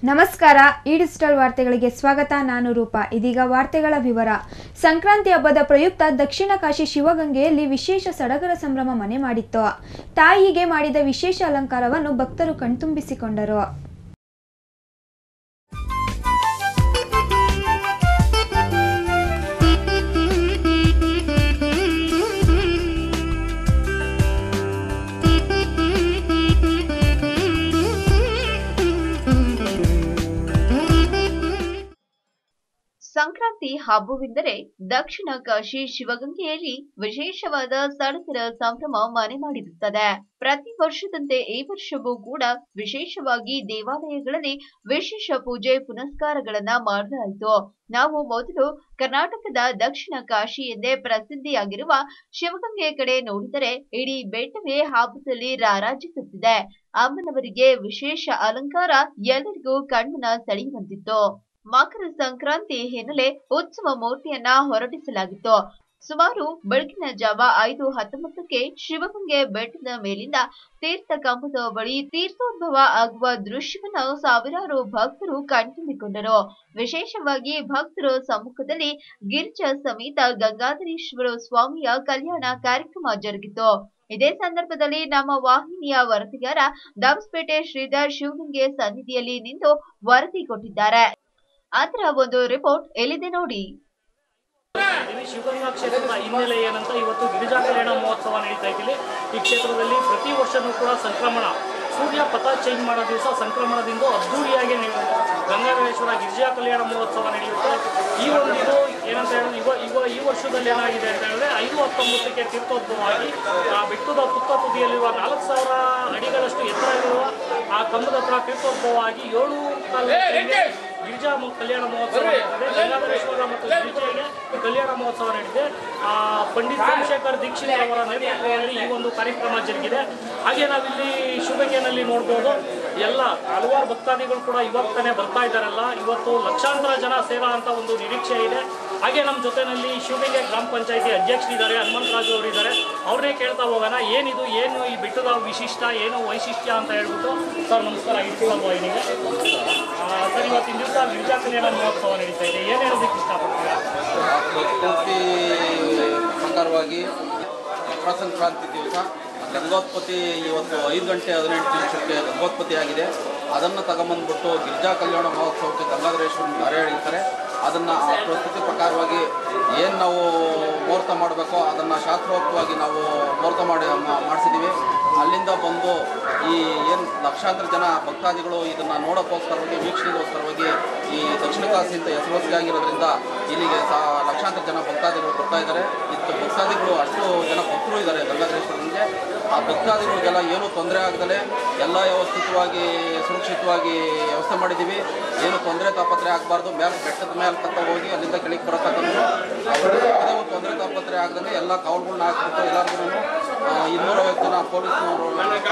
ನಮಸ್ಕಾರ ಈ ಡಿಜಿಟಲ್ ವಾರ್ತೆಗಳಿಗೆ ಸ್ವಾಗತ ನಾನು ರೂಪ ಇದೀಗ ವಾರ್ತೆಗಳ ವಿವರ ಸಂಕ್ರಾಂತಿ ಹಬ್ಬದ ಪ್ರಯುಕ್ತ ದಕ್ಷಿಣ ಕಾಶಿ ಶಿವಗಂಗೆಯಲ್ಲಿ ವಿಶೇಷ ಸಡಗರ ಸಂಭ್ರಮ ಮನೆ ಮಾಡಿತ್ತು ತಾಯಿಗೆ ಮಾಡಿದ ವಿಶೇಷ ಅಲಂಕಾರವನ್ನು ಭಕ್ತರು ಕಣ್ತುಂಬಿಸಿಕೊಂಡರು ಸಂಕ್ರಾಂತಿ ಹಬ್ಬವೆಂದರೆ ದಕ್ಷಿಣ ಕಾಶಿ ಶಿವಗಂಗೆಯಲ್ಲಿ ವಿಶೇಷವಾದ ಸಡಗರ ಸಂಭ್ರಮ ಮನೆ ಮಾಡಿರುತ್ತದೆ ಪ್ರತಿ ವರ್ಷದಂತೆ ಈ ವರ್ಷವೂ ಕೂಡ ವಿಶೇಷವಾಗಿ ದೇವಾಲಯಗಳಲ್ಲಿ ವಿಶೇಷ ಪೂಜೆ ಪುನಸ್ಕಾರಗಳನ್ನ ಮಾಡಲಾಯಿತು ನಾವು ಮೊದಲು ಕರ್ನಾಟಕದ ದಕ್ಷಿಣ ಕಾಶಿ ಎಂದೇ ಪ್ರಸಿದ್ಧಿಯಾಗಿರುವ ಶಿವಗಂಗೆ ಕಡೆ ನೋಡಿದರೆ ಇಡೀ ಬೆಟ್ಟವೇ ಹಬ್ಬದಲ್ಲಿ ರಾರಾಜಿಸುತ್ತಿದೆ ಅಮ್ಮನವರಿಗೆ ವಿಶೇಷ ಅಲಂಕಾರ ಎಲ್ಲರಿಗೂ ಕಣ್ಣನ್ನ ಸೆಳೆಯುವಂತಿತ್ತು ಮಕರ ಸಂಕ್ರಾಂತಿ ಹಿನ್ನೆಲೆ ಉತ್ಸವ ಮೂರ್ತಿಯನ್ನ ಹೊರಡಿಸಲಾಗಿತ್ತು ಸುಮಾರು ಬೆಳಗಿನ ಜಾವ ಐದು ಹತ್ತೊಂಬತ್ತಕ್ಕೆ ಶಿವಗಂಗೆ ಬೆಟ್ಟದ ಮೇಲಿಂದ ತೀರ್ಥ ಕಂಬದ ಬಳಿ ತೀರ್ಥೋದ್ಭವ ಆಗುವ ದೃಶ್ಯವನ್ನು ಸಾವಿರಾರು ಭಕ್ತರು ಕಣ್ತುಂಬಿಕೊಂಡರು ವಿಶೇಷವಾಗಿ ಭಕ್ತರ ಸಮ್ಮುಖದಲ್ಲಿ ಗಿರಿಜಾ ಸಮೇತ ಗಂಗಾಧರೇಶ್ವರ ಸ್ವಾಮಿಯ ಕಲ್ಯಾಣ ಕಾರ್ಯಕ್ರಮ ಜರುಗಿತು ಇದೇ ಸಂದರ್ಭದಲ್ಲಿ ನಮ್ಮ ವಾಹಿನಿಯ ವರದಿಗಾರ ದಾಬಸ್ಪೇಟೆ ಶ್ರೀಧರ್ ಶಿವಗಂಗೆ ಸನ್ನಿಧಿಯಲ್ಲಿ ನಿಂತು ವರದಿ ಕೊಟ್ಟಿದ್ದಾರೆ ಅದರ ಒಂದು ರಿಪೋರ್ಟ್ ಎಲ್ಲಿದೆ ನೋಡಿ ಇಲ್ಲಿ ಶಿವಗಂಗಾ ಕ್ಷೇತ್ರದ ಹಿನ್ನೆಲೆ ಏನಂತ ಇವತ್ತು ಗಿರಿಜಾ ಕಲ್ಯಾಣ ಮಹೋತ್ಸವ ನಡೀತಾ ಇದ್ದಿಲ್ಲಿ ಈ ಕ್ಷೇತ್ರದಲ್ಲಿ ಪ್ರತಿ ವರ್ಷನೂ ಕೂಡ ಸಂಕ್ರಮಣ ಸೂರ್ಯ ಪಥ ಚೇಂಜ್ ಮಾಡೋ ದಿವಸ ಸಂಕ್ರಮಣದಿಂದ ಅದ್ದೂರಿಯಾಗಿ ನೀವು ಗಂಗಾಧರೇಶ್ವರ ಗಿರಿಜಾ ಕಲ್ಯಾಣ ಮಹೋತ್ಸವ ನಡೆಯುತ್ತೆ ಈ ಒಂದು ಇದು ಏನಂತ ಹೇಳಿದ್ರೆ ಇವ ಇವ ಈ ವರ್ಷದಲ್ಲಿ ಏನಾಗಿದೆ ಅಂತ ಹೇಳಿದ್ರೆ ಐದು ಹತ್ತೊಂಬತ್ತಕ್ಕೆ ತೀರ್ಥೋದ್ಭವವಾಗಿ ಆ ಬೆಟ್ಟದ ತುತ್ತ ತುದಿಯಲ್ಲಿರುವ ನಾಲ್ಕು ಸಾವಿರ ಅಡಿಗಳಷ್ಟು ಎತ್ತರ ಇರುವ ಆ ಕಂಬದ ಹತ್ರ ತೀರ್ಥೋದ್ಭವ ಆಗಿ ಏಳು ಕಾಲ ಗಿರಿಜಾ ಮ- ಕಲ್ಯಾಣ ಮಹೋತ್ಸವ ನಡೆದಿದೆ ಗಂಗಾಧರೇಶ್ವರ ಮತ್ತು ಗಿರಿಜೆಗೆ ಕಲ್ಯಾಣ ಮಹೋತ್ಸವ ನಡೆದಿದೆ ಆ, ಪಂಡಿತ್ ಸೋಮಶೇಖರ್ ದೀಕ್ಷಿತ್ ಅವರ ನೇತೃತ್ವದಲ್ಲಿ ಈ ಒಂದು ಕಾರ್ಯಕ್ರಮ ಜರುಗಿದೆ ಹಾಗೆ ನಾವಿಲ್ಲಿ ಶಿವಗಂಗೆನಲ್ಲಿ ನೋಡ್ಬೋದು ಎಲ್ಲ ಹಲವಾರು ಭಕ್ತಾದಿಗಳು ಕೂಡ ಇವತ್ತಾನೆ ಬರ್ತಾ ಇದ್ದಾರಲ್ಲ ಇವತ್ತು ಲಕ್ಷಾಂತರ ಜನ ಸೇರಾ ಅಂತ ಒಂದು ನಿರೀಕ್ಷೆ ಇದೆ ಹಾಗೆ ನಮ್ಮ ಜೊತೆನಲ್ಲಿ ಶಿವಗಂಗೆ ಗ್ರಾಮ ಪಂಚಾಯತಿ ಅಧ್ಯಕ್ಷರಿದ್ದಾರೆ ಹನುಮಂತರಾಜು ಅವರು ಇದ್ದಾರೆ ಅವ್ರನ್ನೇ ಕೇಳ್ತಾ ಹೋಗೋಣ ಏನಿದು ಏನು ಈ ಬೆಟ್ಟದ ವಿಶಿಷ್ಟ ಏನು ವೈಶಿಷ್ಟ್ಯ ಅಂತ ಹೇಳ್ಬಿಟ್ಟು ಸರ್ ನಮಸ್ಕಾರ ಇಟ್ಕೊಳ್ಳೋ ವಾಹಿನಿಗೆ ಆ, ಸರ್ ಇವತ್ತಿನ ದಿವಸ ಗಿರಿಜಾ ಕಲ್ಯಾಣ ಮಹೋತ್ಸವ ನಡೀತಾ ಇದೆ ಏನು ಹೇಳೋದಕ್ಕೆ ಇಷ್ಟಪಡ್ತೀರಾ ಪ್ರಕೃತಿ ಪ್ರಕಾರವಾಗಿ ಮಕರ ಸಂಕ್ರಾಂತಿ ದಿವಸ ಗಂಗೋತ್ಪತ್ತಿ ಇವತ್ತು ಐದು ಗಂಟೆ ಹದಿನೆಂಟು ನಿಮಿಷಕ್ಕೆ ಗಂಗೋತ್ಪತ್ತಿ ಆಗಿದೆ ಅದನ್ನು ತಗೊಂಬಂದ್ಬಿಟ್ಟು ಗಿರಿಜಾ ಕಲ್ಯಾಣ ಮಹೋತ್ಸವಕ್ಕೆ ಗಂಗಾಧರೇಶ್ವರನ ದಾರೆ ಎಳೀತಾರೆ ಅದನ್ನು ಆ ಪ್ರಕೃತಿ ಪ್ರಕಾರವಾಗಿ ಏನು ನಾವು ಮುಹೂರ್ತ ಮಾಡಬೇಕೋ ಅದನ್ನು ಶಾಸ್ತ್ರೋಕ್ತವಾಗಿ ನಾವು ಮುಹೂರ್ತ ಮಾಡಿ ಮಾ- ಮಾಡಿಸಿದ್ದೀವಿ ಅಲ್ಲಿಂದ ಬಂದು ಈ ಏನು ಲಕ್ಷಾಂತರ ಜನ ಭಕ್ತಾದಿಗಳು ಇದನ್ನು ನೋಡೋಕ್ಕೋಸ್ಕರವಾಗಿ ವೀಕ್ಷಣೆಗೋಸ್ಕರವಾಗಿ ಈ ದಕ್ಷಿಣ ಕಾಶಿಯಿಂದ ಹೆಸರುವಾಸಿಯಾಗಿರೋದ್ರಿಂದ ಇಲ್ಲಿಗೆ ಸಾ ಲಕ್ಷಾಂತರ ಜನ ಭಕ್ತಾದಿಗಳು ಬರ್ತಾ ಇದ್ದಾರೆ ಇದು ಭಕ್ತಾದಿಗಳು ಅಷ್ಟು ಜನ ಭಕ್ತರು ಇದ್ದಾರೆ ಗಂಗಾಧರೇಶ್ವರನಿಗೆ ಆ ಭಕ್ತಾದಿಗಳಿಗೆಲ್ಲ ಏನೂ ತೊಂದರೆ ಆಗದಲೆ ಎಲ್ಲ ವ್ಯವಸ್ಥಿತವಾಗಿ ಸುರಕ್ಷಿತವಾಗಿ ವ್ಯವಸ್ಥೆ ಮಾಡಿದ್ದೀವಿ ಏನು ತೊಂದರೆ ತಾಪತ್ರೆ ಆಗಬಾರ್ದು ಮೇಲೆ ಬೆಟ್ಟದ ಮೇಲೆ ತಕ್ಕ ಹೋಗಿ ಅಲ್ಲಿಂದ ಕೆಳಗೆ ಬರೋತಕ್ಕಂಥದ್ದು ಅವ್ರಿಗೆ ಯಾವುದೇ ಒಂದು ತೊಂದರೆ ತಾಪತ್ರೆ ಆಗದಂಗೆ ಎಲ್ಲ ಕಾವಲುಗಳನ್ನ ಹಾಕ್ಬಿಟ್ಟು ಎಲ್ಲರಿಗೂ ಇನ್ನೂರೈವತ್ತು ಜನ ಪೊಲೀಸ್ನವರು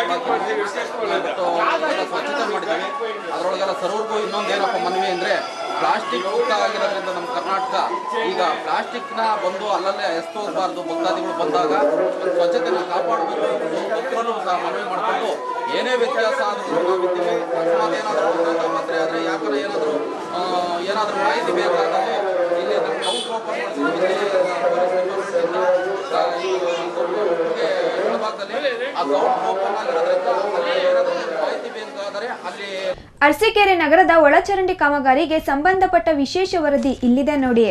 ಇವತ್ತು ಎಲ್ಲ ಸ್ವಚ್ಛತೆ ಮಾಡಿದ್ದೀವಿ ಅದರೊಳಗೆಲ್ಲ ಸರ್ವರ್ಗೂ ಇನ್ನೊಂದು ಏನಪ್ಪ ಮನವಿ ಅಂದರೆ ಪ್ಲಾಸ್ಟಿಕ್ ಮುಕ್ತ ಆಗಿರೋದ್ರಿಂದ ನಮ್ಮ ಕರ್ನಾಟಕ ಈಗ ಪ್ಲಾಸ್ಟಿಕ್ನ ಬಂದು ಅಲ್ಲಲ್ಲೇ ಎಸ್ತೋಗಬಾರ್ದು ಭಕ್ತಾದಿಗಳು ಬಂದಾಗ ಒಂದು ಸ್ವಚ್ಛತೆನ ಕಾಪಾಡಬೇಕು ಭಕ್ತರನ್ನು ಸಹ ಮನವಿ ಮಾಡಿಕೊಂಡು ಏನೇ ವ್ಯತ್ಯಾಸ ಆದರೂ ನಾವಿದ್ದೀವಿ ಅಕಸ್ಮಾತ್ ಏನಾದರೂ ಮಾತ್ರೆ ಆದರೆ ಯಾಕಂದ್ರೆ ಏನಾದರೂ ಏನಾದರೂ ಮಾಹಿತಿ ಬೇಕಾದರೆ ಇಲ್ಲಿ ನಮ್ಮ ಕೌಂಟರ್ ಓಪನ್ ಮಾಡಿದ್ದೀವಿ ಎಡಭಾಗದಲ್ಲಿ ಆ ಕೌಂಟರ್ ಓಪನ್ ಆಗಿರೋದ್ರಿಂದ ಅಲ್ಲಿ ಏನಾದರೂ ಮಾಹಿತಿ ಬೇಕಾದರೆ ಅಲ್ಲಿ ಅರಸೀಕೆರೆ ನಗರದ ಒಳಚರಂಡಿ ಕಾಮಗಾರಿಗೆ ಸಂಬಂಧಪಟ್ಟ ವಿಶೇಷ ವರದಿ ಇಲ್ಲಿದೆ ನೋಡಿ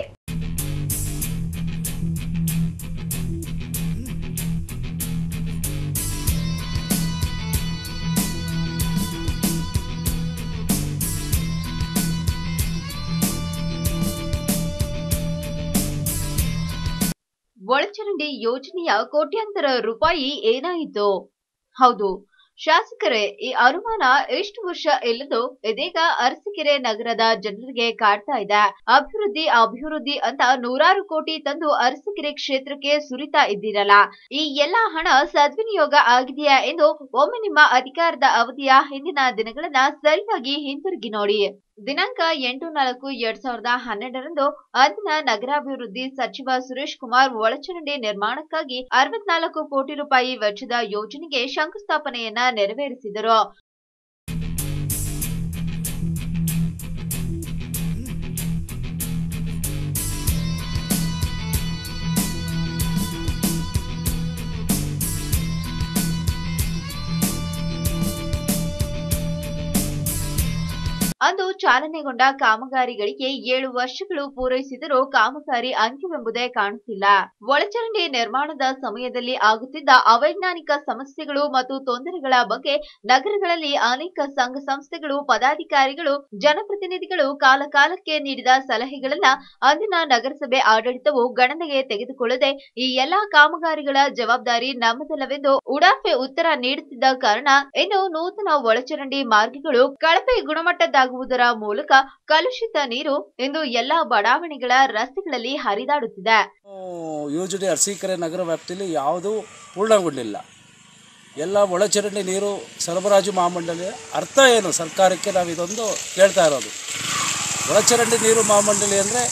ಒಳಚರಂಡಿ ಯೋಜನೆಯ ಕೋಟ್ಯಾಂತರ ರೂಪಾಯಿ ಏನಾಯಿತು ಹೌದು ಶಾಸಕರೇ ಈ ಅನುಮಾನ ಎಷ್ಟು ವರ್ಷ ಇಲ್ಲದು ಇದೀಗ ಅರಸೀಕೆರೆ ನಗರದ ಜನರಿಗೆ ಕಾಡ್ತಾ ಇದೆ ಅಭಿವೃದ್ಧಿ ಅಭಿವೃದ್ಧಿ ಅಂತ ನೂರಾರು ಕೋಟಿ ತಂದು ಅರಸೀಕೆರೆ ಕ್ಷೇತ್ರಕ್ಕೆ ಸುರಿತಾ ಇದ್ದೀರಲ್ಲ ಈ ಎಲ್ಲಾ ಹಣ ಸದ್ವಿನಿಯೋಗ ಆಗಿದೆಯಾ ಎಂದು ಒಮ್ಮೆ ನಿಮ್ಮ ಅಧಿಕಾರದ ಅವಧಿಯ ಹಿಂದಿನ ದಿನಗಳನ್ನ ಸರಿಯಾಗಿ ಹಿಂತಿರುಗಿ ನೋಡಿ ದಿನಾಂಕ ಎಂಟು ನಾಲ್ಕು ಎರಡ್ ಸಾವಿರದ ಹನ್ನೆರಡರಂದು ಅಂದಿನ ನಗರಾಭಿವೃದ್ಧಿ ಸಚಿವ ಸುರೇಶ್ ಕುಮಾರ್ ಒಳಚರಂಡಿ ನಿರ್ಮಾಣಕ್ಕಾಗಿ ಅರವತ್ನಾಲ್ಕು ಕೋಟಿ ರೂಪಾಯಿ ವೆಚ್ಚದ ಯೋಜನೆಗೆ ಶಂಕುಸ್ಥಾಪನೆಯನ್ನ ನೆರವೇರಿಸಿದರು ಅಂದು ಚಾಲನೆಗೊಂಡ ಕಾಮಗಾರಿಗಳಿಗೆ ಏಳು ವರ್ಷಗಳು ಪೂರೈಸಿದರೂ ಕಾಮಗಾರಿ ಅಂತ್ಯವೆಂಬುದೇ ಕಾಣುತ್ತಿಲ್ಲ ಒಳಚರಂಡಿ ನಿರ್ಮಾಣದ ಸಮಯದಲ್ಲಿ ಆಗುತ್ತಿದ್ದ ಅವೈಜ್ಞಾನಿಕ ಸಮಸ್ಯೆಗಳು ಮತ್ತು ತೊಂದರೆಗಳ ಬಗ್ಗೆ ನಗರಗಳಲ್ಲಿ ಅನೇಕ ಸಂಘ ಸಂಸ್ಥೆಗಳು ಪದಾಧಿಕಾರಿಗಳು ಜನಪ್ರತಿನಿಧಿಗಳು ಕಾಲ ಕಾಲಕ್ಕೆ ನೀಡಿದ ಸಲಹೆಗಳನ್ನ ಅಂದಿನ ನಗರಸಭೆ ಆಡಳಿತವು ಗಣನೆಗೆ ತೆಗೆದುಕೊಳ್ಳದೆ ಈ ಎಲ್ಲಾ ಕಾಮಗಾರಿಗಳ ಜವಾಬ್ದಾರಿ ನಮ್ಮದಲ್ಲವೆಂದು ಉಡಾಫೆ ಉತ್ತರ ನೀಡುತ್ತಿದ್ದ ಕಾರಣ ಇನ್ನು ನೂತನ ಒಳಚರಂಡಿ ಮಾರ್ಗಗಳು ಕಳಪೆ ಗುಣಮಟ್ಟದ್ದಾಗುವುದರ ಮೂಲಕ ಕಲುಷಿತ ನೀರು ಇಂದು ಎಲ್ಲಾ ಬಡಾವಣೆಗಳ ರಸ್ತೆಗಳಲ್ಲಿ ಹರಿದಾಡುತ್ತಿದೆ ಯು ಜಿ ಡಿ ಅರಸೀಕೆರೆ ನಗರ ವ್ಯಾಪ್ತಿಯಲ್ಲಿ ಯಾವುದೂ ಪೂರ್ಣಗೊಂಡಿಲ್ಲ ಎಲ್ಲ ಒಳಚರಂಡಿ ನೀರು ಸರಬರಾಜು ಮಹಾಮಂಡಳಿ ಅರ್ಥ ಏನು ಸರ್ಕಾರಕ್ಕೆ ನಾವು ಇದೊಂದು ಕೇಳ್ತಾ ಇರೋದು ಒಳಚರಂಡಿ ನೀರು ಮಹಾಮಂಡಳಿ ಅಂದರೆ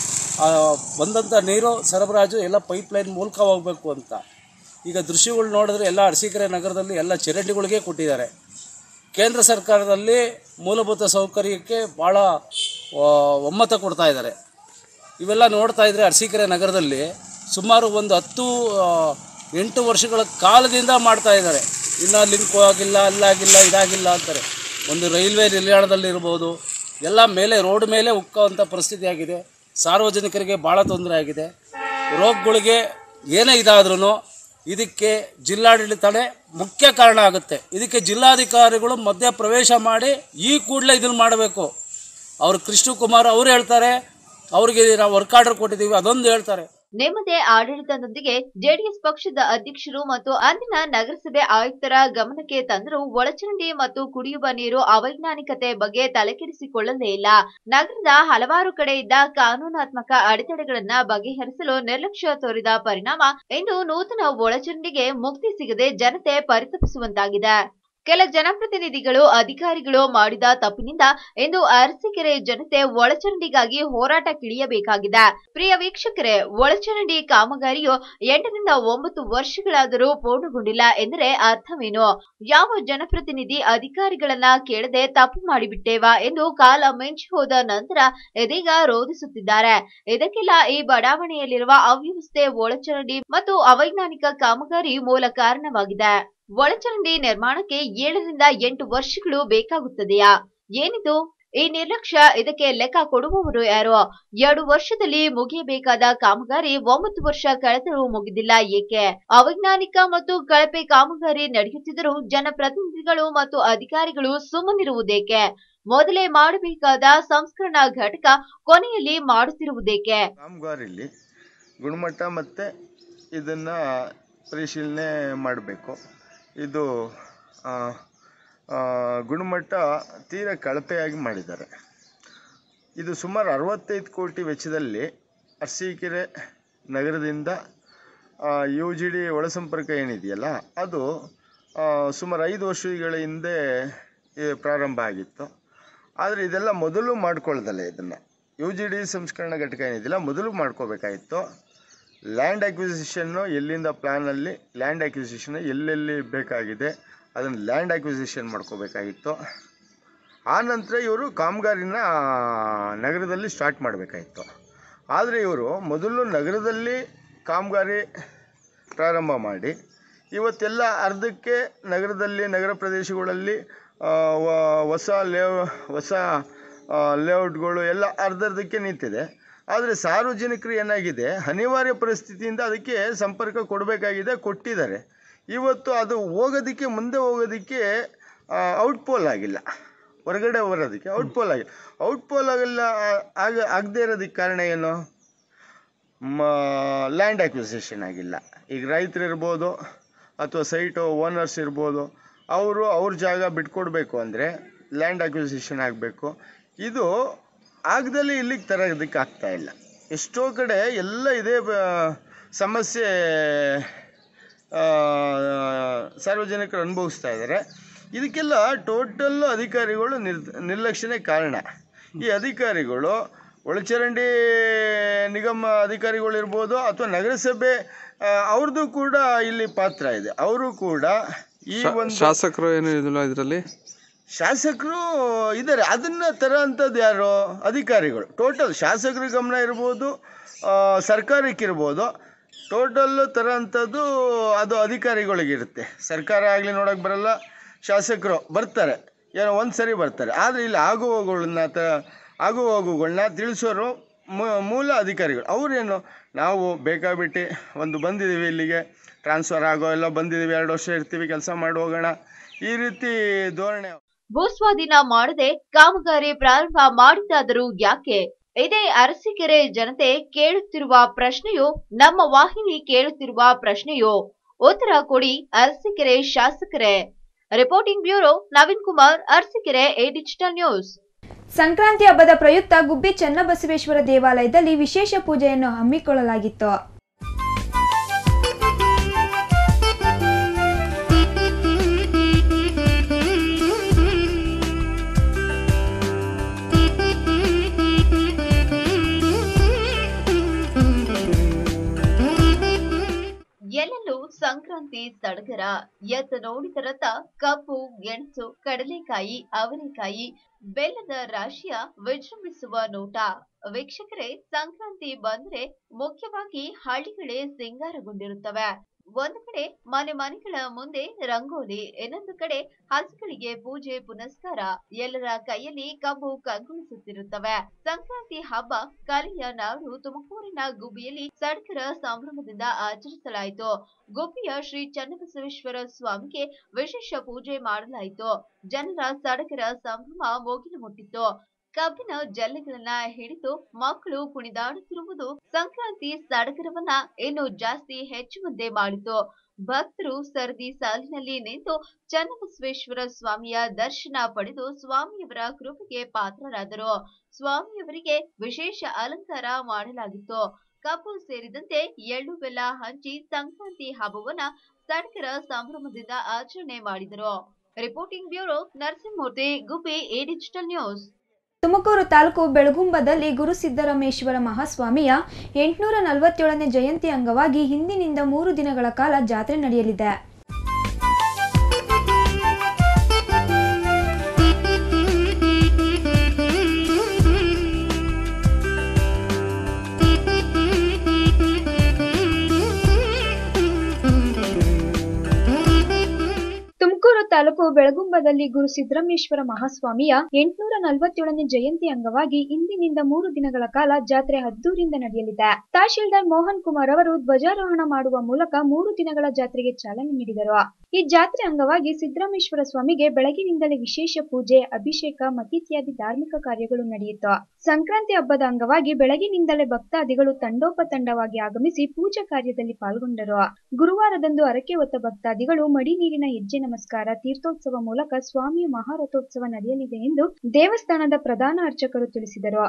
ಬಂದಂಥ ನೀರು ಸರಬರಾಜು ಎಲ್ಲ ಪೈಪ್ಲೈನ್ ಮೂಲಕ ಹೋಗಬೇಕು ಅಂತ ಈಗ ದೃಶ್ಯಗಳು ನೋಡಿದ್ರೆ ಎಲ್ಲ ಅರಸೀಕೆರೆ ನಗರದಲ್ಲಿ ಎಲ್ಲ ಚರಂಡಿಗಳಿಗೆ ಕೊಟ್ಟಿದ್ದಾರೆ ಕೇಂದ್ರ ಸರ್ಕಾರದಲ್ಲಿ ಮೂಲಭೂತ ಸೌಕರ್ಯಕ್ಕೆ ಭಾಳ ಆ, ಒಮ್ಮತ ಕೊಡ್ತಾ ಇದ್ದಾರೆ ಇವೆಲ್ಲ ನೋಡ್ತಾ ಇದ್ರೆ ಅರಸೀಕೆರೆ ನಗರದಲ್ಲಿ ಸುಮಾರು ಒಂದು ಹತ್ತು ಆ, ಎಂಟು ವರ್ಷಗಳ ಕಾಲದಿಂದ ಮಾಡ್ತಾ ಇದ್ದಾರೆ ಇನ್ನೂ ಲಿಂಕ್ ಆಗಿಲ್ಲ ಅಲ್ಲಾಗಿಲ್ಲ ಇದಾಗಿಲ್ಲ ಅಂತಾರೆ ಒಂದು ರೈಲ್ವೆ ನಿಲ್ದಾಣದಲ್ಲಿರ್ಬೋದು ಎಲ್ಲ ಮೇಲೆ ರೋಡ್ ಮೇಲೆ ಉಕ್ಕುವಂಥ ಪರಿಸ್ಥಿತಿ ಆಗಿದೆ ಸಾರ್ವಜನಿಕರಿಗೆ ಭಾಳ ತೊಂದರೆ ಆಗಿದೆ ರೋಗಗಳಿಗೆ ಏನೇ ಇದಾದ್ರೂ ಇದಕ್ಕೆ ಜಿಲ್ಲಾಡಳಿತನೇ ಮುಖ್ಯ ಕಾರಣ ಆಗುತ್ತೆ ಇದಕ್ಕೆ ಜಿಲ್ಲಾಧಿಕಾರಿಗಳು ಮಧ್ಯ ಪ್ರವೇಶ ಮಾಡಿ ಈ ಕೂಡಲೇ ಇದನ್ನು ಮಾಡಬೇಕು ಅವರು ಕೃಷ್ಣ ಕುಮಾರ್ ಅವ್ರು ಹೇಳ್ತಾರೆ ಅವ್ರಿಗೆ ನಾವು ವರ್ಕ್ ಆರ್ಡರ್ ಕೊಟ್ಟಿದ್ದೀವಿ ಅದೊಂದು ಹೇಳ್ತಾರೆ ನೆಮ್ಮದಿ ಆಡಳಿತದೊಂದಿಗೆ ಜೆಡಿಎಸ್ ಪಕ್ಷದ ಅಧ್ಯಕ್ಷರು ಮತ್ತು ಅಂದಿನ ನಗರಸಭೆ ಆಯುಕ್ತರ ಗಮನಕ್ಕೆ ತಂದರೂ ಒಳಚರಂಡಿ ಮತ್ತು ಕುಡಿಯುವ ನೀರು ಅವೈಜ್ಞಾನಿಕತೆ ಬಗ್ಗೆ ತಲೆಕೆಡಿಸಿಕೊಳ್ಳಲೇ ಇಲ್ಲ ನಗರದ ಹಲವಾರು ಕಡೆ ಇದ್ದ ಕಾನೂನಾತ್ಮಕ ಅಡೆತಡೆಗಳನ್ನ ಬಗೆಹರಿಸಲು ನಿರ್ಲಕ್ಷ್ಯ ತೋರಿದ ಪರಿಣಾಮ ಇಂದು ನೂತನ ಒಳಚರಂಡಿಗೆ ಮುಕ್ತಿ ಸಿಗದೆ ಜನತೆ ಪರಿತಪಿಸುವಂತಾಗಿದೆ ಕೆಲ ಜನಪ್ರತಿನಿಧಿಗಳು ಅಧಿಕಾರಿಗಳು ಮಾಡಿದ ತಪ್ಪಿನಿಂದ ಇಂದು ಅರಸೀಕೆರೆ ಜನತೆ ಒಳಚರಂಡಿಗಾಗಿ ಹೋರಾಟಕ್ಕಿಳಿಯಬೇಕಾಗಿದೆ ಪ್ರಿಯ ವೀಕ್ಷಕರೇ ಒಳಚರಂಡಿ ಕಾಮಗಾರಿಯು ಎಂಟರಿಂದ ಒಂಬತ್ತು ವರ್ಷಗಳಾದರೂ ಪೂರ್ಣಗೊಂಡಿಲ್ಲ ಎಂದರೆ ಅರ್ಥವೇನು ಯಾವ ಜನಪ್ರತಿನಿಧಿ ಅಧಿಕಾರಿಗಳನ್ನ ಕೇಳದೆ ತಪ್ಪು ಮಾಡಿಬಿಟ್ಟೇವಾ ಎಂದು ಕಾಲ ಮಿಂಚಿ ಹೋದ ನಂತರ ಇದೀಗ ರೋಧಿಸುತ್ತಿದ್ದಾರೆ ಇದಕ್ಕೆಲ್ಲ ಈ ಬಡಾವಣೆಯಲ್ಲಿರುವ ಅವ್ಯವಸ್ಥೆ ಒಳಚರಂಡಿ ಮತ್ತು ಅವೈಜ್ಞಾನಿಕ ಕಾಮಗಾರಿ ಮೂಲ ಕಾರಣವಾಗಿದೆ ಒಳಚರಂಡಿ ನಿರ್ಮಾಣಕ್ಕೆ ಏಳರಿಂದ ಎಂಟು ವರ್ಷಗಳು ಬೇಕಾಗುತ್ತದೆಯಾ ಏನಿದು ಈ ನಿರ್ಲಕ್ಷ್ಯ ಇದಕ್ಕೆ ಲೆಕ್ಕ ಕೊಡುವವರು ಯಾರು ಎರಡು ವರ್ಷದಲ್ಲಿ ಮುಗಿಯಬೇಕಾದ ಕಾಮಗಾರಿ ಒಂಬತ್ತು ವರ್ಷ ಕಳೆದರೂ ಮುಗಿದಿಲ್ಲ ಏಕೆ ಅವೈಜ್ಞಾನಿಕ ಮತ್ತು ಕಳಪೆ ಕಾಮಗಾರಿ ನಡೆಯುತ್ತಿದ್ದರೂ ಜನಪ್ರತಿನಿಧಿಗಳು ಮತ್ತು ಅಧಿಕಾರಿಗಳು ಸುಮ್ಮನಿರುವುದೇಕೆ ಮೊದಲೇ ಮಾಡಬೇಕಾದ ಸಂಸ್ಕರಣಾ ಘಟಕ ಕೊನೆಯಲ್ಲಿ ಮಾಡುತ್ತಿರುವುದೇಕೆ ಕಾಮಗಾರಿಲಿ ಗುಣಮಟ್ಟ ಮತ್ತು ಇದನ್ನು ಪರಿಶೀಲನೆ ಮಾಡಬೇಕು ಇದು ಆ, ಆ, ಗುಣಮಟ್ಟ ತೀರಾ ಕಳಪೆಯಾಗಿ ಮಾಡಿದ್ದಾರೆ ಇದು ಸುಮಾರು ಅರವತ್ತೈದು ಕೋಟಿ ವೆಚ್ಚದಲ್ಲಿ ಅರಸೀಕೆರೆ ನಗರದಿಂದ ಯು ಜಿ ಡಿ ಒಳಸಂಪರ್ಕ ಏನಿದೆಯಲ್ಲ ಅದು ಆ, ಸುಮಾರು ಐದು ವರ್ಷಗಳ ಹಿಂದೆ ಈ ಪ್ರಾರಂಭ ಆಗಿತ್ತು ಆದರೆ ಇದೆಲ್ಲ ಮೊದಲು ಮಾಡ್ಕೊಳ್ದಲ್ಲ ಇದನ್ನು ಯು ಜಿ ಡಿ ಸಂಸ್ಕರಣಾ ಘಟಕ ಏನಿದೆಯಲ್ಲ ಮೊದಲು ಮಾಡ್ಕೋಬೇಕಾಗಿತ್ತು ಲ್ಯಾಂಡ್ ಅಕ್ವಿಸಿಷನ್ನು ಎಲ್ಲಿಂದ ಪ್ಲ್ಯಾನಲ್ಲಿ ಲ್ಯಾಂಡ್ ಅಕ್ವಿಸಿಷನ್ ಎಲ್ಲೆಲ್ಲಿ ಬೇಕಾಗಿದೆ ಅದನ್ನು ಲ್ಯಾಂಡ್ ಅಕ್ವಿಸಿಷನ್ ಮಾಡ್ಕೋಬೇಕಾಗಿತ್ತು ಆ ನಂತರ ಇವರು ಕಾಮಗಾರಿನ ನಗರದಲ್ಲಿ ಸ್ಟಾರ್ಟ್ ಮಾಡಬೇಕಾಗಿತ್ತು ಆದರೆ ಇವರು ಮೊದಲು ನಗರದಲ್ಲಿ ಕಾಮಗಾರಿ ಪ್ರಾರಂಭ ಮಾಡಿ ಇವತ್ತೆಲ್ಲ ಅರ್ಧಕ್ಕೆ ನಗರದಲ್ಲಿ ನಗರ ಪ್ರದೇಶಗಳಲ್ಲಿ ಆ, ವ- ಹೊಸ ಲೇಔ ಹೊಸ ಆ, ಲೇಔಟ್ಗಳು ಎಲ್ಲ ಅರ್ಧರ್ಧಕ್ಕೆ ನಿಂತಿದೆ ಆದರೆ ಸಾರ್ವಜನಿಕರು ಏನಾಗಿದೆ ಅನಿವಾರ್ಯ ಪರಿಸ್ಥಿತಿಯಿಂದ ಅದಕ್ಕೆ ಸಂಪರ್ಕ ಕೊಡಬೇಕಾಗಿದೆ ಕೊಟ್ಟಿದ್ದಾರೆ ಇವತ್ತು ಅದು ಹೋಗೋದಕ್ಕೆ ಮುಂದೆ ಹೋಗೋದಕ್ಕೆ ಔಟ್ಪೋಲ್ ಆಗಿಲ್ಲ ಹೊರಗಡೆ ಬರೋದಕ್ಕೆ ಔಟ್ಪೋಲ್ ಆಗಿಲ್ಲ ಔಟ್ಪೋಲ್ ಆಗಿಲ್ಲ ಆ- ಆಗ ಆಗದೇ ಇರೋದಕ್ಕೆ ಕಾರಣ ಏನು ಲ್ಯಾಂಡ್ ಅಕ್ವಿಸಿಷನ್ ಆಗಿಲ್ಲ ಈಗ ರೈತರು ಇರ್ಬೋದು ಅಥವಾ ಸೈಟು ಓನರ್ಸ್ ಇರ್ಬೋದು ಅವರು ಅವ್ರ ಜಾಗ ಬಿಟ್ಕೊಡ್ಬೇಕು ಅಂದರೆ ಲ್ಯಾಂಡ್ ಅಕ್ವಿಸಿಷನ್ ಆಗಬೇಕು ಇದು ಆಗದಲ್ಲಿ ಇಲ್ಲಿಗೆ ತರೋದಕ್ಕೆ ಆಗ್ತಾ ಇಲ್ಲ ಎಷ್ಟೋ ಕಡೆ ಎಲ್ಲ ಇದೇ ಬ- ಸಮಸ್ಯೆ ಆ, ಸಾರ್ವಜನಿಕರು ಅನುಭವಿಸ್ತಾ ಇದ್ದಾರೆ ಇದಕ್ಕೆಲ್ಲ ಟೋಟಲ್ ಅಧಿಕಾರಿಗಳು ನಿರ್ ನಿರ್ಲಕ್ಷ್ಯನೇ ಕಾರಣ ಈ ಅಧಿಕಾರಿಗಳು ಒಳಚರಂಡಿ ನಿಗಮ ಅಧಿಕಾರಿಗಳಿರ್ಬೋದು ಅಥವಾ ನಗರಸಭೆ ಆ, ಅವ್ರದ್ದು ಕೂಡ ಇಲ್ಲಿ ಪಾತ್ರ ಇದೆ ಅವರು ಕೂಡ ಈ ಒಂದು ಶಾಸಕರು ಏನು ಇದಿಲ್ಲ ಇದರಲ್ಲಿ ಶಾಸಕರು ಇದ್ದಾರೆ ಅದನ್ನ ತರೋಂಥದ್ದು ಯಾರು ಅಧಿಕಾರಿಗಳು ಟೋಟಲ್ ಶಾಸಕರ ಗಮನ ಇರ್ಬೋದು ಆ, ಸರ್ಕಾರಕ್ಕಿರ್ಬೋದು ಟೋಟಲ್ ತರೋಂಥದ್ದು ಅದು ಅಧಿಕಾರಿಗಳಿಗಿರುತ್ತೆ ಸರ್ಕಾರ ಆಗಲಿ ನೋಡೋಕೆ ಬರಲ್ಲ ಶಾಸಕರು ಬರ್ತಾರೆ ಏನೋ ಒಂದು ಸರಿ ಬರ್ತಾರೆ ಆದರೆ ಇಲ್ಲಿ ಆಗು ಹೋಗುಗಳನ್ನ ತ ಆಗು ಹೋಗುಗಳನ್ನ ತಿಳಿಸೋರು ಮೂ- ಮೂಲ ಅಧಿಕಾರಿಗಳು ಅವರೇನು ನಾವು ಬೇಕಾಬಿಟ್ಟು ಒಂದು ಬಂದಿದ್ದೀವಿ ಇಲ್ಲಿಗೆ ಟ್ರಾನ್ಸ್ಫರ್ ಆಗೋ ಎಲ್ಲ ಬಂದಿದ್ದೀವಿ ಎರಡು ವರ್ಷ ಇರ್ತೀವಿ ಕೆಲಸ ಮಾಡಿ ಹೋಗೋಣ ಈ ರೀತಿ ಧೋರಣೆ ಭೂಸ್ವಾಧೀನ ಮಾಡದೆ ಕಾಮಗಾರಿ ಪ್ರಾರಂಭ ಮಾಡಿದ್ದಾದರೂ ಯಾಕೆ ಇದೇ ಅರಸೀಕೆರೆ ಜನತೆ ಕೇಳುತ್ತಿರುವ ಪ್ರಶ್ನೆಯು ನಮ್ಮ ವಾಹಿನಿ ಕೇಳುತ್ತಿರುವ ಪ್ರಶ್ನೆಯು ಉತ್ತರ ಕೊಡಿ ಅರಸೀಕೆರೆ ಶಾಸಕರೇ reporting bureau Naveen Kumar Arsikere A digital news Sankranti ಹಬ್ಬದ ಪ್ರಯುಕ್ತ ಗುಬ್ಬಿ ಚನ್ನಬಸವೇಶ್ವರ ದೇವಾಲಯದಲ್ಲಿ ವಿಶೇಷ ಪೂಜೆಯನ್ನು ಹಮ್ಮಿಕೊಳ್ಳಲಾಗಿತ್ತು ಎಲ್ಲೆಲ್ಲೂ ಸಂಕ್ರಾಂತಿ ಸಡಗರ ಎತ್ತ ನೋಡಿದರತ್ತ ಕಬ್ಬು ಗೆಣಸು ಕಡಲೆಕಾಯಿ ಅವರೆಕಾಯಿ ಬೆಲ್ಲದ ರಾಶಿಯ ವಿಜೃಂಭಿಸುವ ನೋಟ ವೀಕ್ಷಕರೇ ಸಂಕ್ರಾಂತಿ ಬಂದ್ರೆ ಮುಖ್ಯವಾಗಿ ಹಳ್ಳಿಗಳೇ ಸಿಂಗಾರಗೊಂಡಿರುತ್ತವೆ ಒಂದು ಕಡೆ ಮನೆ ಮನೆಗಳ ಮುಂದೆ ರಂಗೋಲಿ ಇನ್ನೊಂದು ಕಡೆ ಹಸುಗಳಿಗೆ ಪೂಜೆ ಪುನಸ್ಕಾರ ಎಲ್ಲರ ಕೈಯಲ್ಲಿ ಕಬ್ಬು ಕಂಗೊಳಿಸುತ್ತಿರುತ್ತವೆ ಸಂಕ್ರಾಂತಿ ಹಬ್ಬ ಕಲೆಯ ನಾಡು ತುಮಕೂರಿನ ಗುಬ್ಬಿಯಲ್ಲಿ ಸಡಗರ ಸಂಭ್ರಮದಿಂದ ಆಚರಿಸಲಾಯಿತು ಗುಬ್ಬಿಯ ಶ್ರೀ ಚನ್ನಬಸವೇಶ್ವರ ಸ್ವಾಮಿಗೆ ವಿಶೇಷ ಪೂಜೆ ಮಾಡಲಾಯಿತು ಜನರ ಸಡಗರ ಸಂಭ್ರಮ ಮುಗಿಲು ಮುಟ್ಟಿತ್ತು ಕಬ್ಬಿನ ಜಲ್ಲೆಗಳನ್ನ ಹಿಡಿದು ಮಕ್ಕಳು ಕುಣಿದಾಡುತ್ತಿರುವುದು ಸಂಕ್ರಾಂತಿ ಸಡಗರವನ್ನ ಇನ್ನು ಜಾಸ್ತಿ ಹೆಚ್ಚುವಂತೆ ಮಾಡಿತು ಭಕ್ತರು ಸರದಿ ಸಾಲಿನಲ್ಲಿ ನಿಂತು ಚನ್ನಬಸವೇಶ್ವರ ಸ್ವಾಮಿಯ ದರ್ಶನ ಪಡೆದು ಸ್ವಾಮಿಯವರ ಕೃಪೆಗೆ ಪಾತ್ರರಾದರು ಸ್ವಾಮಿಯವರಿಗೆ ವಿಶೇಷ ಅಲಂಕಾರ ಮಾಡಲಾಗಿತ್ತು ಕಬ್ಬು ಸೇರಿದಂತೆ ಎಳ್ಳು ಬೆಲ್ಲ ಹಂಚಿ ಸಂಕ್ರಾಂತಿ ಹಬ್ಬವನ್ನ ಸಡಗರ ಸಂಭ್ರಮದಿಂದ ಆಚರಣೆ ಮಾಡಿದರು reporting bureau Narasimhamurthy Gubbi A digital news Tumakuru ತಾಲೂಕು ಬೆಳಗುಂಬದಲ್ಲಿ ಗುರು ಸಿದ್ದರಾಮೇಶ್ವರ ಮಹಾಸ್ವಾಮಿಯ ಎಂಟುನೂರ ನಲವತ್ತೇಳನೇ ಜಯಂತಿ ಅಂಗವಾಗಿ ಹಿಂದಿನಿಂದ ಮೂರು ದಿನಗಳ ಕಾಲ ಜಾತ್ರೆ ನಡೆಯಲಿದೆ ತುಮಕೂರು ತಾಲೂಕು ಬೆಳಗುಂಬದಲ್ಲಿ ಗುರು ಸಿದ್ದರಾಮೇಶ್ವರ ಮಹಾಸ್ವಾಮಿಯ ಎಂಟುನೂರ ನಲವತ್ತೇಳನೇ ಜಯಂತಿ ಅಂಗವಾಗಿ ಇಂದಿನಿಂದ ಮೂರು ದಿನಗಳ ಕಾಲ ಜಾತ್ರೆ ಹದ್ದೂರಿಂದ ನಡೆಯಲಿದೆ ತಹಶೀಲ್ದಾರ್ ಮೋಹನ್ ಕುಮಾರ್ ಅವರು ಧ್ವಜಾರೋಹಣ ಮಾಡುವ ಮೂಲಕ ಮೂರು ದಿನಗಳ ಜಾತ್ರೆಗೆ ಚಾಲನೆ ನೀಡಿದರು ಈ ಜಾತ್ರೆ ಅಂಗವಾಗಿ ಸಿದ್ದರಾಮೇಶ್ವರ ಸ್ವಾಮಿಗೆ ಬೆಳಗಿನಿಂದಲೇ ವಿಶೇಷ ಪೂಜೆ ಅಭಿಷೇಕ ಮತ್ತಿತ್ಯಾದಿ ಧಾರ್ಮಿಕ ಕಾರ್ಯಗಳು ನಡೆಯಿತು ಸಂಕ್ರಾಂತಿ ಹಬ್ಬದ ಅಂಗವಾಗಿ ಬೆಳಗಿನಿಂದಲೇ ಭಕ್ತಾದಿಗಳು ತಂಡೋಪತಂಡವಾಗಿ ಆಗಮಿಸಿ ಪೂಜಾ ಕಾರ್ಯದಲ್ಲಿ ಪಾಲ್ಗೊಂಡರು ಗುರುವಾರದಂದು ಹರಕೆ ಹೊತ್ತ ಭಕ್ತಾದಿಗಳು ಮಡಿ ನೀರಿನ ಹೆಜ್ಜೆ ನಮಸ್ಕಾರ ತೀರ್ಥೋತ್ಸವ ಮೂಲಕ ಸ್ವಾಮಿಯ ಮಹಾರಥೋತ್ಸವ ನಡೆಯಲಿದೆ ಎಂದು ದೇವಸ್ಥಾನದ ಪ್ರಧಾನ ಅರ್ಚಕರು ತಿಳಿಸಿದರು